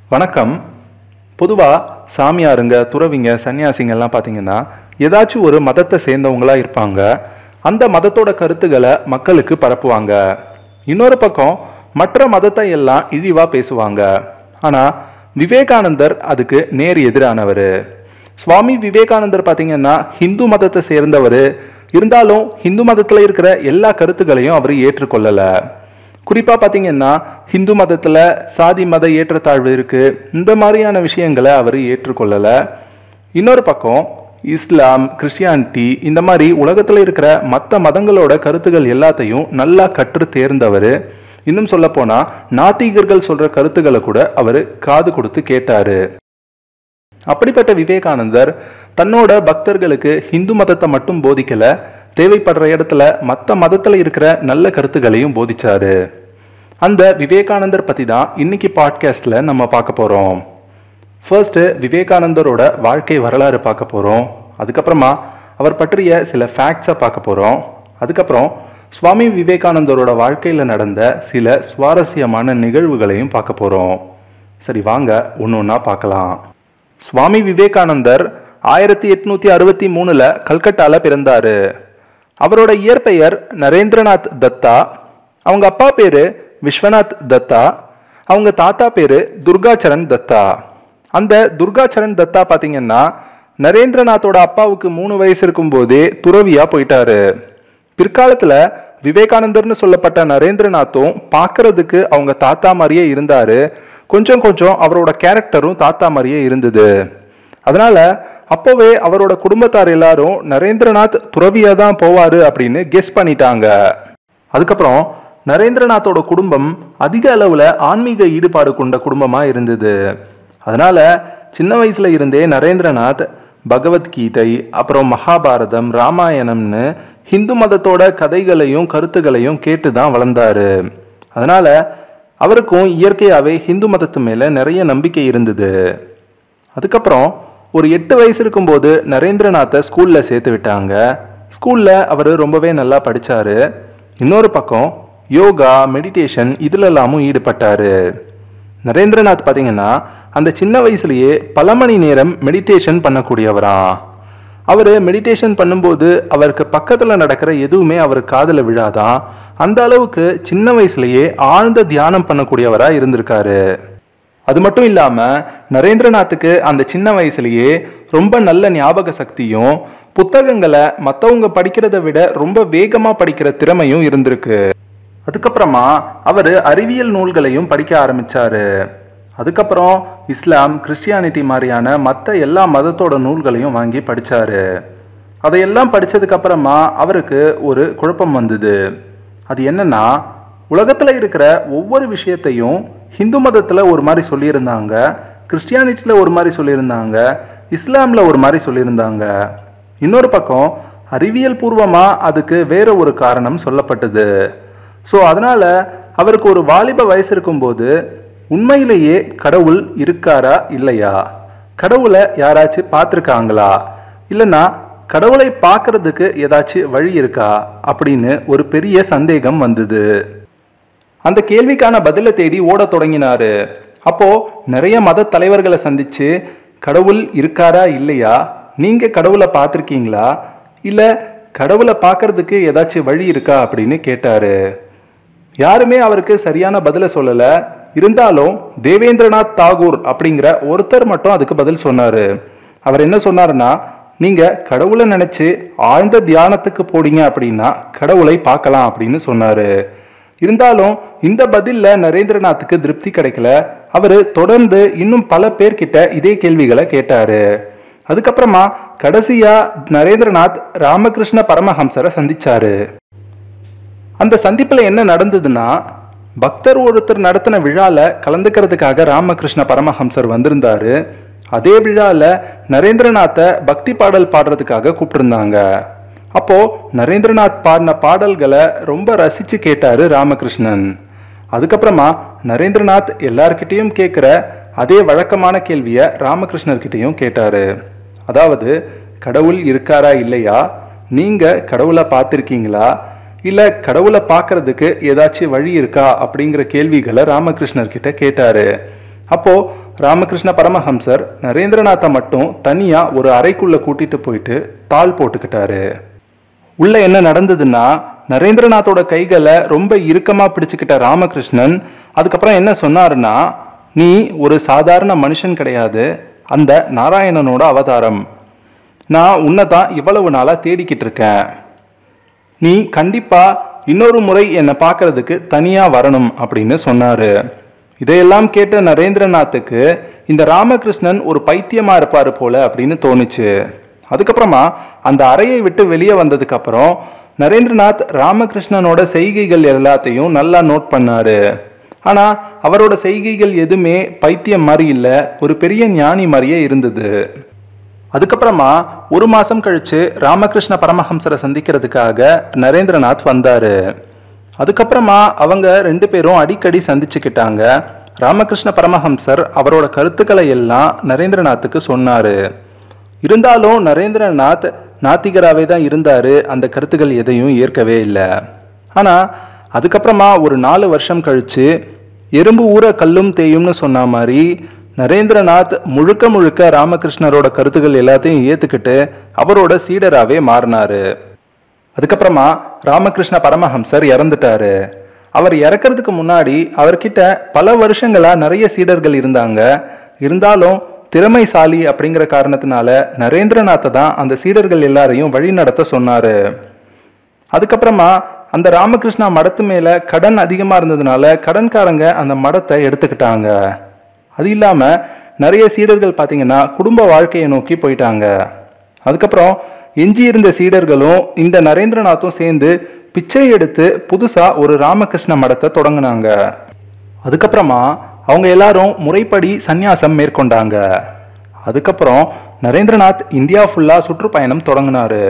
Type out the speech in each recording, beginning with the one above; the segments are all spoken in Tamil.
வணக்கம் பொதுவாக சாமியாருங்க துறவிங்க சன்னியாசிங்கெல்லாம் பார்த்தீங்கன்னா ஏதாச்சும் ஒரு மதத்தை சேர்ந்தவங்களா இருப்பாங்க அந்த மதத்தோட கருத்துக்களை மக்களுக்கு பரப்புவாங்க இன்னொரு பக்கம் மற்ற மதத்தை எல்லாம் இழிவாக பேசுவாங்க ஆனால் விவேகானந்தர் அதுக்கு நேர் எதிரானவர் சுவாமி விவேகானந்தர் பார்த்தீங்கன்னா ஹிந்து மதத்தை சேர்ந்தவர் இருந்தாலும் ஹிந்து மதத்தில் இருக்கிற எல்லா கருத்துக்களையும் அவர் ஏற்றுக்கொள்ளலை குறிப்பாக பார்த்தீங்கன்னா ஹிந்து மதத்தில் சாதி மத ஏற்றத்தாழ்வு இருக்குது இந்த மாதிரியான விஷயங்களை அவர் ஏற்றுக்கொள்ளலை இன்னொரு பக்கம் இஸ்லாம் கிறிஸ்டியானிட்டி இந்த மாதிரி உலகத்தில் இருக்கிற மற்ற மதங்களோட கருத்துக்கள் எல்லாத்தையும் நல்லா கற்று தேர்ந்தவர் இன்னும் சொல்லப்போனால் நாத்திகர்கள் சொல்கிற கருத்துக்களை கூட அவர் காது கொடுத்து கேட்டார் அப்படிப்பட்ட விவேகானந்தர் தன்னோட பக்தர்களுக்கு ஹிந்து மதத்தை மட்டும் போதிக்கல தேவைப்படுற இடத்துல மற்ற மதத்தில் இருக்கிற நல்ல கருத்துக்களையும் போதிச்சாரு அந்த விவேகானந்தர் பற்றி தான் இன்னைக்கு பாட்காஸ்டில் நம்ம பார்க்க போகிறோம் ஃபர்ஸ்ட்டு விவேகானந்தரோட வாழ்க்கை வரலாறு பார்க்க போகிறோம் அதுக்கப்புறமா அவர் பற்றிய சில ஃபேக்ட்ஸை பார்க்க போகிறோம் அதுக்கப்புறம் சுவாமி விவேகானந்தரோட வாழ்க்கையில் நடந்த சில சுவாரஸ்யமான நிகழ்வுகளையும் பார்க்க போகிறோம் சரி வாங்க ஒன்று ஒன்றா பார்க்கலாம் சுவாமி விவேகானந்தர் ஆயிரத்தி எட்நூத்தி அறுபத்தி மூணுல கல்கட்டால பிறந்தாரு அவரோட இயற்பெயர் நரேந்திரநாத் தத்தா அவங்க அப்பா பேரு விஸ்வநாத் தத்தா அவங்க தாத்தா பேரு துர்காச்சரண் தத்தா அந்த துர்காச்சரண் தத்தா பாத்தீங்கன்னா நரேந்திரநாத்தோட அப்பாவுக்கு மூணு வயசு இருக்கும்போதே துறவியா போயிட்டாரு பிற்காலத்துல விவேகானந்தர்னு சொல்லப்பட்ட நரேந்திரநாத்தும் பார்க்கறதுக்கு அவங்க தாத்தா மாதிரியே இருந்தாரு கொஞ்சம் கொஞ்சம் அவரோட கேரக்டரும் தாத்தா மாதிரியே இருந்தது அதனால அப்போவே அவரோட குடும்பத்தார் எல்லாரும் நரேந்திரநாத் துறவியா தான் போவாரு அப்படின்னு கெஸ் பண்ணிட்டாங்க அதுக்கப்புறம் நரேந்திரநாத்தோட குடும்பம் அதிக அளவுல ஆன்மீக ஈடுபாடு கொண்ட குடும்பமா இருந்தது அதனால சின்ன வயசுல இருந்தே நரேந்திரநாத் பகவத்கீதை அப்புறம் மகாபாரதம் ராமாயணம்னு ஹிந்து மதத்தோட கதைகளையும் கருத்துகளையும் கேட்டு தான் வளர்ந்தாரு அதனால அவருக்கும் இயற்கையாகவே ஹிந்து மதத்து மேலே நிறைய நம்பிக்கை இருந்தது அதுக்கப்புறம் ஒரு எட்டு வயசு இருக்கும்போது நரேந்திரநாத்தை ஸ்கூலில் சேர்த்து விட்டாங்க ஸ்கூலில் அவர் ரொம்பவே நல்லா படித்தார் இன்னொரு பக்கம் யோகா மெடிடேஷன் இதிலெல்லாமும் ஈடுபட்டார் நரேந்திரநாத் பார்த்தீங்கன்னா அந்த சின்ன வயசுலேயே பல மணி நேரம் மெடிடேஷன் பண்ணக்கூடியவரா அவர் மெடிடேஷன் பண்ணும்போது அவருக்கு பக்கத்தில் நடக்கிற எதுவுமே அவர் காதில் விழாதான் அந்த அளவுக்கு சின்ன வயசுலேயே ஆழ்ந்த தியானம் பண்ணக்கூடியவராக இருந்திருக்காரு அது மட்டும் இல்லாமல் நரேந்திரநாத்துக்கு அந்த சின்ன வயசுலேயே ரொம்ப நல்ல ஞாபக சக்தியும் புத்தகங்களை மற்றவங்க படிக்கிறத விட ரொம்ப வேகமாக படிக்கிற திறமையும் இருந்திருக்கு அதுக்கப்புறமா அவர் அறிவியல் நூல்களையும் படிக்க ஆரம்பிச்சாரு அதுக்கப்புறம் இஸ்லாம் கிறிஸ்டியானிட்டி மாதிரியான மற்ற எல்லா மதத்தோட நூல்களையும் வாங்கி படித்தார் அதையெல்லாம் படித்ததுக்கு அப்புறமா அவருக்கு ஒரு குழப்பம் வந்தது அது என்னன்னா உலகத்தில் இருக்கிற ஒவ்வொரு விஷயத்தையும் ஹிந்து மதத்தில் ஒரு மாதிரி சொல்லியிருந்தாங்க கிறிஸ்டியானிட்டியில் ஒரு மாதிரி சொல்லியிருந்தாங்க இஸ்லாமில் ஒரு மாதிரி சொல்லியிருந்தாங்க இன்னொரு பக்கம் அறிவியல் பூர்வமாக அதுக்கு வேற ஒரு காரணம் சொல்லப்பட்டது ஸோ அதனால் அவருக்கு ஒரு வாலிப வயசு இருக்கும்போது உண்மையிலேயே கடவுள் இருக்காரா இல்லையா கடவுளை யாராச்சும் பார்த்துருக்காங்களா இல்லைன்னா கடவுளை பார்க்கறதுக்கு ஏதாச்சும் வழி இருக்கா அப்படின்னு ஒரு பெரிய சந்தேகம் வந்தது அந்த கேள்விக்கான பதிலை தேடி ஓடத் தொடங்கினாரு அப்போ நிறைய மத தலைவர்களை சந்திச்சு கடவுள் இருக்காரா இல்லையா நீங்க கடவுளை பார்த்துருக்கீங்களா இல்லை கடவுளை பார்க்கறதுக்கு ஏதாச்சும் வழி இருக்கா அப்படின்னு கேட்டாரு யாருமே அவருக்கு சரியான பதிலை சொல்லலை இருந்தாலும் தேவேந்திரநாத் தாகூர் அப்படிங்கிற ஒருத்தர் மட்டும் அதுக்கு பதில் சொன்னார் அவர் என்ன சொன்னாருன்னா நீங்கள் கடவுளை நினச்சி ஆழ்ந்த தியானத்துக்கு போனீங்க அப்படின்னா கடவுளை பார்க்கலாம் அப்படின்னு சொன்னார் இருந்தாலும் இந்த பதிலில் நரேந்திரநாத்துக்கு திருப்தி கிடைக்கல அவர் தொடர்ந்து இன்னும் பல பேர்கிட்ட இதே கேள்விகளை கேட்டார் அதுக்கப்புறமா கடைசியா நரேந்திரநாத் ராமகிருஷ்ண பரமஹம்சரை சந்திச்சாரு அந்த சந்திப்பில் என்ன நடந்ததுன்னா பக்தர் ஒருத்தர் நடத்தின விழாவில் கலந்துக்கிறதுக்காக ராமகிருஷ்ண பரமஹம்சர் வந்திருந்தாரு அதே விழாவில் நரேந்திரநாத்தை பக்தி பாடல் பாடுறதுக்காக கூப்பிட்டுருந்தாங்க அப்போ நரேந்திரநாத் பாடின பாடல்களை ரொம்ப ரசித்து கேட்டாரு ராமகிருஷ்ணன் அதுக்கப்புறமா நரேந்திரநாத் எல்லார்கிட்டேயும் கேட்குற அதே வழக்கமான கேள்வியை ராமகிருஷ்ணர்கிட்டையும் கேட்டாரு அதாவது கடவுள் இருக்காரா இல்லையா நீங்கள் கடவுளை பார்த்துருக்கீங்களா இல்லை கடவுளை பார்க்கறதுக்கு ஏதாச்சும் வழி இருக்கா அப்படிங்கிற கேள்விகளை ராமகிருஷ்ணர் கிட்ட கேட்டாரு அப்போ ராமகிருஷ்ண பரமஹம்சர் நரேந்திரநாத்தை மட்டும் தனியாக ஒரு அறைக்குள்ளே கூட்டிட்டு போயிட்டு தாள் போட்டுக்கிட்டாரு உள்ள என்ன நடந்ததுன்னா நரேந்திரநாத்தோட கைகளை ரொம்ப இறுக்கமாக பிடிச்சுக்கிட்ட ராமகிருஷ்ணன் அதுக்கப்புறம் என்ன சொன்னாருன்னா நீ ஒரு சாதாரண மனுஷன் கிடையாது அந்த நாராயணனோட அவதாரம் நான் உன்னை தான் இவ்வளவு நாளாக தேடிக்கிட்டு இருக்கேன் நீ கண்டிப்பா இன்னொரு முறை என்னை பார்க்கறதுக்கு தனியா வரணும் அப்படின்னு சொன்னாரு இதையெல்லாம் கேட்ட நரேந்திரநாத்துக்கு இந்த ராமகிருஷ்ணன் ஒரு பைத்தியமா இருப்பாரு போல அப்படின்னு தோணுச்சு அதுக்கப்புறமா அந்த அறையை விட்டு வெளியே வந்ததுக்கு அப்புறம் நரேந்திரநாத் ராமகிருஷ்ணனோட செய்கைகள் எல்லாத்தையும் நல்லா நோட் பண்ணாரு ஆனா அவரோட செய்கைகள் எதுவுமே பைத்தியம் மாதிரி இல்லை ஒரு பெரிய ஞானி மாதிரியே இருந்தது அதுக்கப்புறமா ஒரு மாசம் கழிச்சு ராமகிருஷ்ண பரமஹம்சரை சந்திக்கிறதுக்காக நரேந்திரநாத் வந்தாரு அதுக்கப்புறமா அவங்க ரெண்டு பேரும் அடிக்கடி சந்திச்சுக்கிட்டாங்க ராமகிருஷ்ண பரமஹம்சர் அவரோட கருத்துக்களை எல்லாம் நரேந்திரநாத்துக்கு சொன்னாரு இருந்தாலும் நரேந்திரநாத் நாத்திகராகவே தான் இருந்தாரு அந்த கருத்துக்கள் எதையும் ஏற்கவே இல்லை ஆனா அதுக்கப்புறமா ஒரு நாலு வருஷம் கழிச்சு எறும்பு ஊற கல்லும் தேயும்னு சொன்ன மாதிரி நரேந்திரநாத் முழுக்க முழுக்க ராமகிருஷ்ணரோட கருத்துக்கள் எல்லாத்தையும் ஏத்துக்கிட்டு அவரோட சீடராகவே மாறினாரு அதுக்கப்புறமா ராமகிருஷ்ண பரமஹம்சர் இறந்துட்டாரு அவர் இறக்கிறதுக்கு முன்னாடி அவர்கிட்ட பல வருஷங்களா நிறைய சீடர்கள் இருந்தாங்க இருந்தாலும் திறமைசாலி அப்படிங்கிற காரணத்தினால நரேந்திரநாத்தை தான் அந்த சீடர்கள் எல்லாரையும் வழி நடத்த சொன்னாரு அதுக்கப்புறமா அந்த ராமகிருஷ்ணா மடத்து மேல கடன் அதிகமா இருந்ததுனால கடன்காரங்க அந்த மடத்தை எடுத்துக்கிட்டாங்க அது இல்லாம நிறைய சீடர்கள் பார்த்தீங்கன்னா குடும்ப வாழ்க்கையை நோக்கி போயிட்டாங்க அதுக்கப்புறம் எஞ்சி இருந்த சீடர்களும் இந்த நரேந்திரநாத்தும் சேர்ந்து பிச்சை எடுத்து புதுசா ஒரு ராமகிருஷ்ண மடத்தை தொடங்கினாங்க அதுக்கப்புறமா அவங்க எல்லாரும் முறைப்படி சந்நியாசம் மேற்கொண்டாங்க அதுக்கப்புறம் நரேந்திரநாத் இந்தியா ஃபுல்லா சுற்றுப்பயணம் தொடங்கினாரு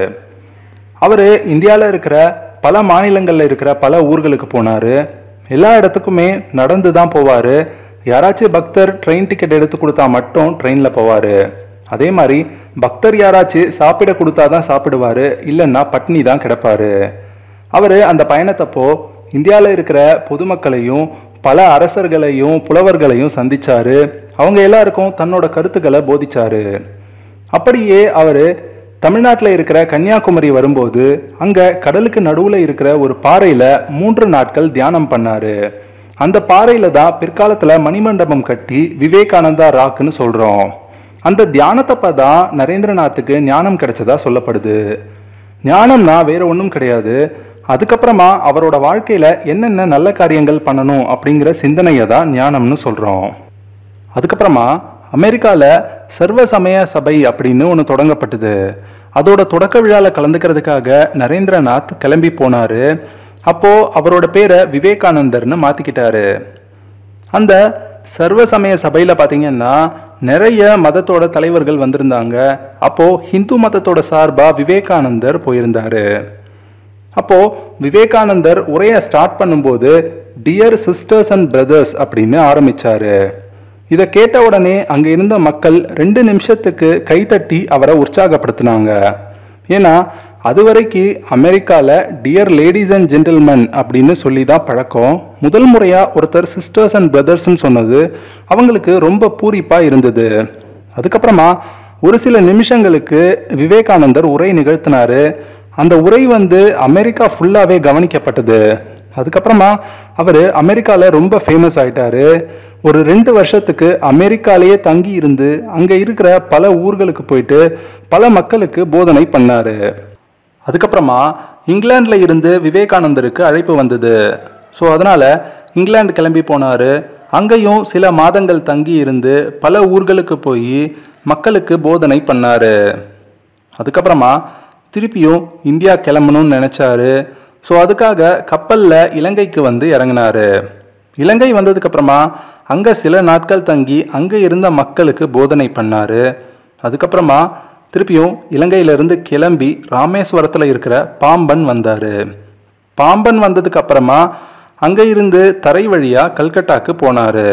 அவர் இந்தியாவில் இருக்கிற பல மாநிலங்களில் இருக்கிற பல ஊர்களுக்கு போனார் எல்லா இடத்துக்குமே நடந்து தான் போவார் யாராச்சும் பக்தர் ட்ரெயின் டிக்கெட் எடுத்து கொடுத்தா மட்டும் ட்ரெயினில் போவார் அதே மாதிரி பக்தர் யாராச்சும் சாப்பிட கொடுத்தா தான் சாப்பிடுவார் இல்லைன்னா பட்னி தான் கிடப்பாரு அவர் அந்த பயணத்தப்போ இந்தியாவில் இருக்கிற பொதுமக்களையும் பல அரசர்களையும் புலவர்களையும் சந்திச்சாரு அவங்க எல்லாருக்கும் தன்னோட கருத்துக்களை போதிச்சாரு அப்படியே அவர் தமிழ்நாட்டில் இருக்கிற கன்னியாகுமரி வரும்போது அங்கே கடலுக்கு நடுவில் இருக்கிற ஒரு பாறையில் மூன்று நாட்கள் தியானம் பண்ணாரு அந்த பாறையில் தான் பிற்காலத்தில் மணிமண்டபம் கட்டி விவேகானந்தா ராக்குன்னு சொல்கிறோம் அந்த தியானத்தப்ப தான் நரேந்திரநாத்துக்கு ஞானம் கிடைச்சதா சொல்லப்படுது ஞானம்னா வேற ஒன்றும் கிடையாது அதுக்கப்புறமா அவரோட வாழ்க்கையில் என்னென்ன நல்ல காரியங்கள் பண்ணணும் அப்படிங்கிற சிந்தனையை தான் ஞானம்னு சொல்கிறோம் அதுக்கப்புறமா அமெரிக்காவில் சர்வ சமய சபை அப்படின்னு ஒன்று தொடங்கப்பட்டது அதோட தொடக்க விழாவில் கலந்துக்கிறதுக்காக நரேந்திரநாத் கிளம்பி போனார் அப்போது அவரோட பேரை விவேகானந்தர்னு மாற்றிக்கிட்டாரு அந்த சர்வ சமய சபையில் பார்த்தீங்கன்னா நிறைய மதத்தோட தலைவர்கள் வந்திருந்தாங்க அப்போது ஹிந்து மதத்தோட சார்பாக விவேகானந்தர் போயிருந்தாரு அப்போ விவேகானந்தர் உரையை ஸ்டார்ட் பண்ணும்போது டியர் சிஸ்டர்ஸ் அண்ட் பிரதர்ஸ் அப்படின்னு ஆரம்பிச்சாரு இதை கேட்ட உடனே அங்க இருந்த மக்கள் ரெண்டு நிமிஷத்துக்கு கைத்தட்டி அவரை உற்சாகப்படுத்தினாங்க ஏன்னா அது வரைக்கும் அமெரிக்காவில் டியர் லேடிஸ் அண்ட் ஜென்டில்மேன் அப்படின்னு சொல்லி தான் பழக்கம் முதல் முறையாக ஒருத்தர் சிஸ்டர்ஸ் அண்ட் பிரதர்ஸ்ன்னு சொன்னது அவங்களுக்கு ரொம்ப பூரிப்பாக இருந்தது அதுக்கப்புறமா ஒரு சில நிமிஷங்களுக்கு விவேகானந்தர் உரை நிகழ்த்தினாரு அந்த உரை வந்து அமெரிக்கா ஃபுல்லாகவே கவனிக்கப்பட்டது அதுக்கப்புறமா அவர் அமெரிக்காவில் ரொம்ப ஃபேமஸ் ஆயிட்டாரு ஒரு ரெண்டு வருஷத்துக்கு அமெரிக்காலேயே தங்கி இருந்து அங்கே இருக்கிற பல ஊர்களுக்கு போயிட்டு பல மக்களுக்கு போதனை பண்ணாரு அதுக்கப்புறமா இங்கிலாந்தில் இருந்து விவேகானந்தருக்கு அழைப்பு வந்தது ஸோ அதனால் இங்கிலாந்து கிளம்பி போனார் அங்கேயும் சில மாதங்கள் தங்கி இருந்து பல ஊர்களுக்கு போய் மக்களுக்கு போதனை பண்ணார் அதுக்கப்புறமா திருப்பியும் இந்தியா கிளம்பணும்னு நினச்சாரு ஸோ அதுக்காக கப்பலில் இலங்கைக்கு வந்து இறங்கினாரு இலங்கை வந்ததுக்கப்புறமா அங்கே சில நாட்கள் தங்கி அங்கே இருந்த மக்களுக்கு போதனை பண்ணார் அதுக்கப்புறமா திருப்பியும் இலங்கையிலிருந்து கிளம்பி ராமேஸ்வரத்தில் இருக்கிற பாம்பன் வந்தார் பாம்பன் வந்ததுக்கு அப்புறமா அங்கே இருந்து தரை வழியாக கல்கட்டாக்கு போனார்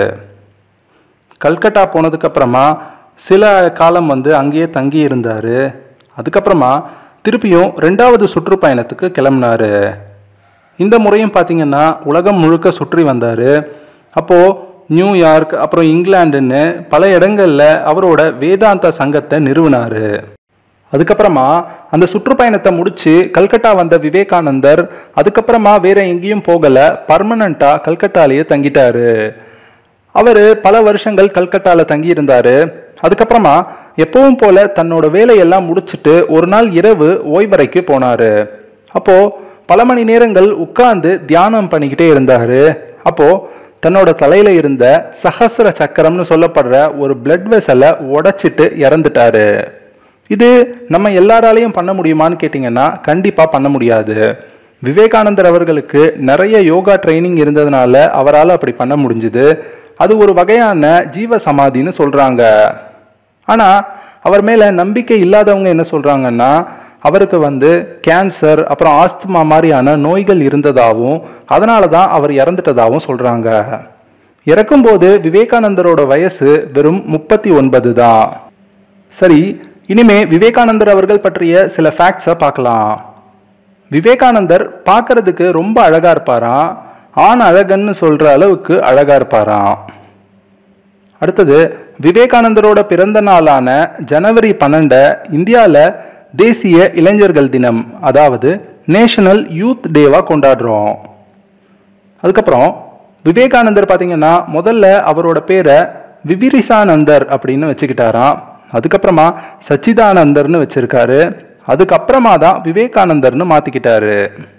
கல்கட்டா போனதுக்கப்புறமா சில காலம் வந்து அங்கேயே தங்கி இருந்தார் அதுக்கப்புறமா திருப்பியும் ரெண்டாவது சுற்றுப்பயணத்துக்கு கிளம்புனாரு இந்த முறையும் பார்த்தீங்கன்னா உலகம் முழுக்க சுற்றி வந்தார் அப்போது நியூயார்க் அப்புறம் இங்கிலாந்துன்னு பல இடங்களில் அவரோட வேதாந்த சங்கத்தை நிறுவினார் அதுக்கப்புறமா அந்த சுற்றுப்பயணத்தை முடிச்சு கல்கட்டா வந்த விவேகானந்தர் அதுக்கப்புறமா வேற எங்கேயும் போகலை பர்மனண்ட்டாக கல்கட்டாலேயே தங்கிட்டாரு அவர் பல வருஷங்கள் கல்கட்டாவில் தங்கியிருந்தார் அதுக்கப்புறமா எப்பவும் போல தன்னோட வேலையெல்லாம் முடிச்சுட்டு ஒரு நாள் இரவு ஓய்வறைக்கு போனார் அப்போது பல மணி நேரங்கள் உட்கார்ந்து தியானம் பண்ணிக்கிட்டே இருந்தார் அப்போது தன்னோட தலையில் இருந்த சஹசிர சக்கரம்னு சொல்லப்படுற ஒரு பிளட் வெசலை உடைச்சிட்டு இறந்துட்டாரு இது நம்ம எல்லாராலையும் பண்ண முடியுமான்னு கேட்டிங்கன்னா கண்டிப்பாக பண்ண முடியாது விவேகானந்தர் அவர்களுக்கு நிறைய யோகா ட்ரைனிங் இருந்ததுனால அவரால் அப்படி பண்ண முடிஞ்சுது அது ஒரு வகையான ஜீவ சமாதின்னு சொல்கிறாங்க ஆனால் அவர் மேலே நம்பிக்கை இல்லாதவங்க என்ன சொல்கிறாங்கன்னா அவருக்கு வந்து கேன்சர் அப்புறம் ஆஸ்துமா மாதிரியான நோய்கள் இருந்ததாகவும் அதனால தான் அவர் இறந்துட்டதாகவும் சொல்கிறாங்க இறக்கும்போது விவேகானந்தரோட வயசு வெறும் முப்பத்தி ஒன்பது தான் சரி இனிமே விவேகானந்தர் அவர்கள் பற்றிய சில ஃபேக்ட்ஸை பார்க்கலாம் விவேகானந்தர் பார்க்கறதுக்கு ரொம்ப அழகாக இருப்பாராம் ஆண் அழகன்னு சொல்கிற அளவுக்கு அழகாக இருப்பாராம் அடுத்தது விவேகானந்தரோட பிறந்த நாளான ஜனவரி பன்னெண்டை இந்தியாவில் தேசிய இளைஞர்கள் தினம் அதாவது நேஷனல் யூத் டேவாக கொண்டாடுறோம் அதுக்கப்புறம் விவேகானந்தர் பார்த்தீங்கன்னா முதல்ல அவரோட பேரை விவிரிசானந்தர் அப்படின்னு வச்சுக்கிட்டாராம் அதுக்கப்புறமா சச்சிதானந்தர்னு வச்சிருக்காரு அதுக்கப்புறமா தான் விவேகானந்தர்னு மாற்றிக்கிட்டாரு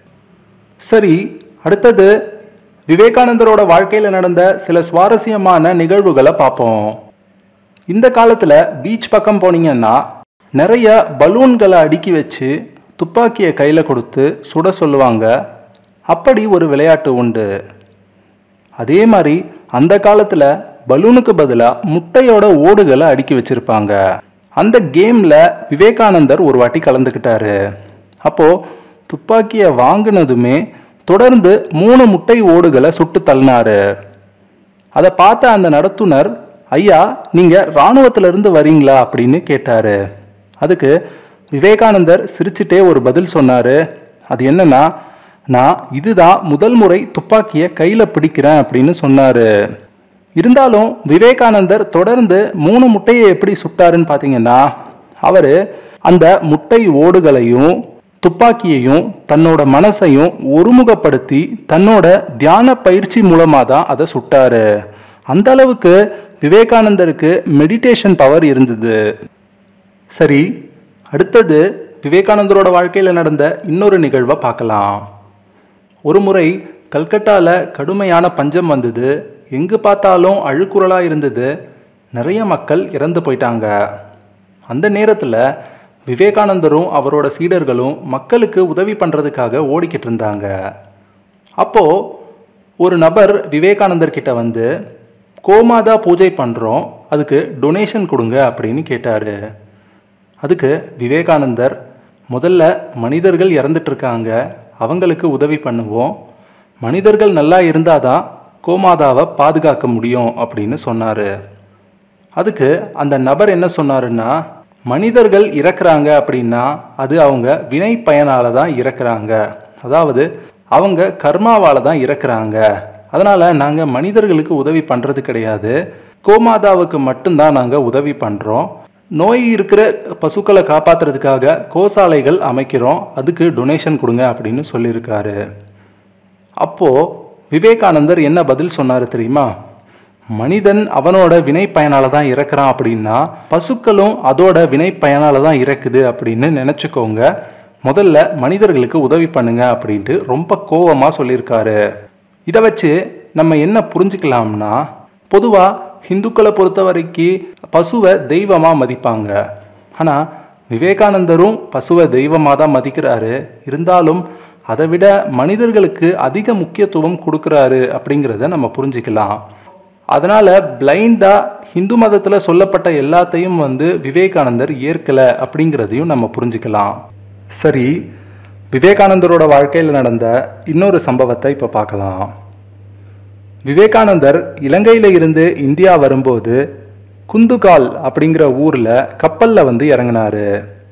சரி அடுத்தது விவேகானந்தரோட வாழ்க்கையில் நடந்த சில சுவாரஸ்யமான நிகழ்வுகளை பார்ப்போம் இந்த காலத்தில் பீச் பக்கம் போனீங்கன்னா நிறைய பலூன்களை அடுக்கி வச்சு துப்பாக்கியை கையில் கொடுத்து சுட சொல்லுவாங்க அப்படி ஒரு விளையாட்டு உண்டு அதே மாதிரி அந்த காலத்தில் பலூனுக்கு பதிலாக முட்டையோட ஓடுகளை அடுக்கி வச்சிருப்பாங்க அந்த கேமில் விவேகானந்தர் ஒரு வாட்டி கலந்துக்கிட்டாரு அப்போது துப்பாக்கியை வாங்கினதுமே தொடர்ந்து மூணு முட்டை ஓடுகளை சுட்டு தள்ளினாரு அதை பார்த்த அந்த நடத்துனர் ஐயா நீங்கள் இராணுவத்திலிருந்து வரீங்களா அப்படின்னு கேட்டார் அதுக்கு விவேகானந்தர் சிரிச்சிட்டே ஒரு பதில் சொன்னார் அது என்னன்னா நான் இதுதான் முதல் முறை துப்பாக்கியை கையில் பிடிக்கிறேன் அப்படின்னு சொன்னார் இருந்தாலும் விவேகானந்தர் தொடர்ந்து மூணு முட்டையை எப்படி சுட்டாருன்னு பார்த்தீங்கன்னா அவர் அந்த முட்டை ஓடுகளையும் துப்பாக்கியையும் தன்னோட மனசையும் ஒருமுகப்படுத்தி தன்னோட தியான பயிற்சி மூலமாக தான் அதை சுட்டாரு அந்த அளவுக்கு விவேகானந்தருக்கு மெடிடேஷன் பவர் இருந்தது சரி அடுத்தது விவேகானந்தரோட வாழ்க்கையில் நடந்த இன்னொரு நிகழ்வை பார்க்கலாம் ஒரு முறை கல்கட்டாவில் கடுமையான பஞ்சம் வந்தது எங்கு பார்த்தாலும் அழுக்குறலாக இருந்தது நிறைய மக்கள் இறந்து போயிட்டாங்க அந்த நேரத்தில் விவேகானந்தரும் அவரோட சீடர்களும் மக்களுக்கு உதவி பண்ணுறதுக்காக ஓடிக்கிட்டு இருந்தாங்க அப்போது ஒரு நபர் விவேகானந்தர் கிட்ட வந்து கோமாதா பூஜை பண்ணுறோம் அதுக்கு டொனேஷன் கொடுங்க அப்படின்னு கேட்டார் அதுக்கு விவேகானந்தர் முதல்ல மனிதர்கள் இறந்துட்டு இருக்காங்க அவங்களுக்கு உதவி பண்ணுவோம் மனிதர்கள் நல்லா இருந்தால் தான் கோமாதாவை பாதுகாக்க முடியும் அப்படின்னு சொன்னார் அதுக்கு அந்த நபர் என்ன சொன்னாருன்னா மனிதர்கள் இறக்குறாங்க அப்படின்னா அது அவங்க வினை பயனால தான் இறக்குறாங்க அதாவது அவங்க கர்மாவால் தான் இறக்குறாங்க அதனால் நாங்கள் மனிதர்களுக்கு உதவி பண்ணுறது கிடையாது கோமாதாவுக்கு மட்டும்தான் நாங்கள் உதவி பண்ணுறோம் நோய் இருக்கிற பசுக்களை காப்பாற்றுறதுக்காக கோசாலைகள் அமைக்கிறோம் அதுக்கு டொனேஷன் கொடுங்க அப்படின்னு சொல்லியிருக்காரு அப்போது விவேகானந்தர் என்ன பதில் சொன்னார் தெரியுமா மனிதன் அவனோட வினை பயனால தான் இறக்குறான் அப்படின்னா பசுக்களும் அதோட வினை பயனால தான் இறக்குது அப்படின்னு நினச்சிக்கோங்க முதல்ல மனிதர்களுக்கு உதவி பண்ணுங்க அப்படின்ட்டு ரொம்ப கோவமாக சொல்லியிருக்காரு இதை வச்சு நம்ம என்ன புரிஞ்சுக்கலாம்னா பொதுவாக ஹிந்துக்களை பொறுத்த வரைக்கும் பசுவை தெய்வமாக மதிப்பாங்க ஆனால் விவேகானந்தரும் பசுவை தெய்வமாக தான் மதிக்கிறாரு இருந்தாலும் அதை விட மனிதர்களுக்கு அதிக முக்கியத்துவம் கொடுக்குறாரு அப்படிங்கிறத நம்ம புரிஞ்சுக்கலாம் அதனால் பிளைண்டாக ஹிந்து மதத்தில் சொல்லப்பட்ட எல்லாத்தையும் வந்து விவேகானந்தர் ஏற்கலை அப்படிங்கிறதையும் நம்ம புரிஞ்சுக்கலாம் சரி விவேகானந்தரோட வாழ்க்கையில் நடந்த இன்னொரு சம்பவத்தை இப்போ பார்க்கலாம் விவேகானந்தர் இலங்கையில் இருந்து இந்தியா வரும்போது குந்துகால் அப்படிங்கிற ஊரில் கப்பலில் வந்து இறங்கினாரு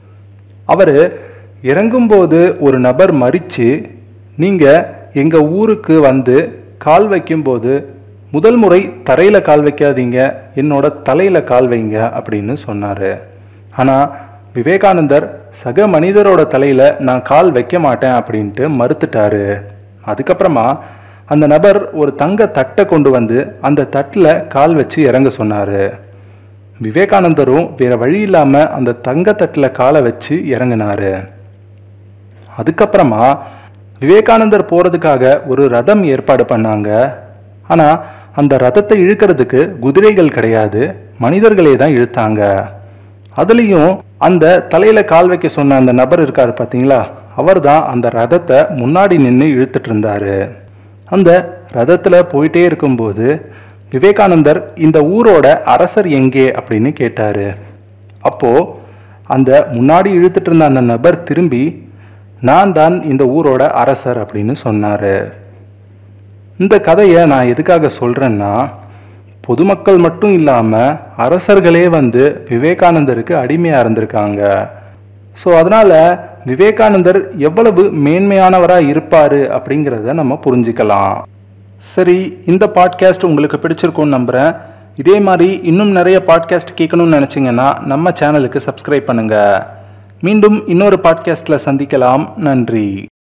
அவர் இறங்கும்போது ஒரு நபர் மறித்து நீங்கள் எங்கள் ஊருக்கு வந்து கால் வைக்கும்போது முதல் முறை தரையில் கால் வைக்காதீங்க என்னோட தலையில் கால் வைங்க அப்படின்னு சொன்னார் ஆனால் விவேகானந்தர் சக மனிதரோட தலையில் நான் கால் வைக்க மாட்டேன் அப்படின்ட்டு மறுத்துட்டாரு அதுக்கப்புறமா அந்த நபர் ஒரு தங்க தட்டை கொண்டு வந்து அந்த தட்டில் கால் வச்சு இறங்க சொன்னார் விவேகானந்தரும் வேற வழி இல்லாமல் அந்த தங்கத்தட்டில் காலை வச்சு இறங்கினாரு அதுக்கப்புறமா விவேகானந்தர் போகிறதுக்காக ஒரு ரதம் ஏற்பாடு பண்ணாங்க ஆனால் அந்த ரதத்தை இழுக்கிறதுக்கு குதிரைகள் கிடையாது மனிதர்களே தான் இழுத்தாங்க அதுலேயும் அந்த தலையில் கால் வைக்க சொன்ன அந்த நபர் இருக்கார் பார்த்தீங்களா அவர் தான் அந்த ரதத்தை முன்னாடி நின்று இழுத்துட்டு இருந்தாரு அந்த ரதத்தில் போயிட்டே இருக்கும்போது விவேகானந்தர் இந்த ஊரோட அரசர் எங்கே அப்படின்னு கேட்டார் அப்போது அந்த முன்னாடி இழுத்துட்டு இருந்த அந்த நபர் திரும்பி நான் தான் இந்த ஊரோட அரசர் அப்படின்னு சொன்னார் இந்த கதையை நான் எதுக்காக சொல்கிறேன்னா பொதுமக்கள் மட்டும் இல்லாமல் அரசர்களே வந்து விவேகானந்தருக்கு அடிமையாக இருந்திருக்காங்க ஸோ அதனால் விவேகானந்தர் எவ்வளவு மேன்மையானவராக இருப்பார் அப்படிங்கிறத நம்ம புரிஞ்சுக்கலாம் சரி இந்த பாட்காஸ்ட் உங்களுக்கு பிடிச்சிருக்கும்னு நம்புகிறேன் இதே மாதிரி இன்னும் நிறைய பாட்காஸ்ட் கேட்கணும்னு நினச்சிங்கன்னா நம்ம சேனலுக்கு சப்ஸ்கிரைப் பண்ணுங்கள் மீண்டும் இன்னொரு பாட்காஸ்ட்டில் சந்திக்கலாம் நன்றி